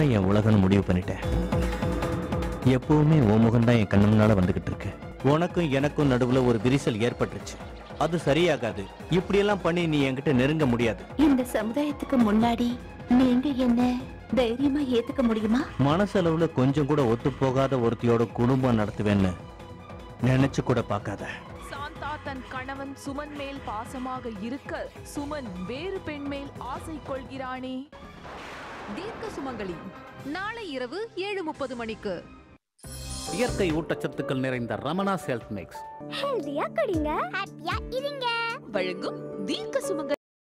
என் உலகம்னு முடிவு பண்ணிட்டேன் எப்பவுமே உன் முகம்தான் என் கண்ணு முன்னால வந்துகிட்டு இருக்கு உனக்கும் எனக்கும் நடுவுல ஒரு விரிசல் ஏற்பட்டுருச்சு அது சரியாகாது இப்படியெல்லாம் பண்ணி நீ என்கிட்ட நெருங்க முடியாது இந்த சமுதாயத்துக்கு முன்னாடி நீங்க என்ன தைரியமா ஏத்துக்க முடியுமா மனசளவுல கொஞ்சம் கூட ஒத்து போகாத ஒருத்தியோட குடும்பம் நடத்துவேன்னு நினைச்சு கூட பார்க்காத சாந்தா தன் கணவன் சுமன் மேல் பாசமாக இருக்க சுமன் வேறு பெண் மேல் ஆசை கொள்கிறானே தீர்க்க சுமங்கலி நாளை இரவு ஏழு முப்பது மணிக்கு இயற்கை ஊட்டச்சத்துக்கள் நிறைந்த ரமணா ஹெல்த் மிக்ஸ் ஹெல்தியா குடிங்க ஹாப்பியா இருங்க வழங்கும் தீர்க்க சுமங்கலி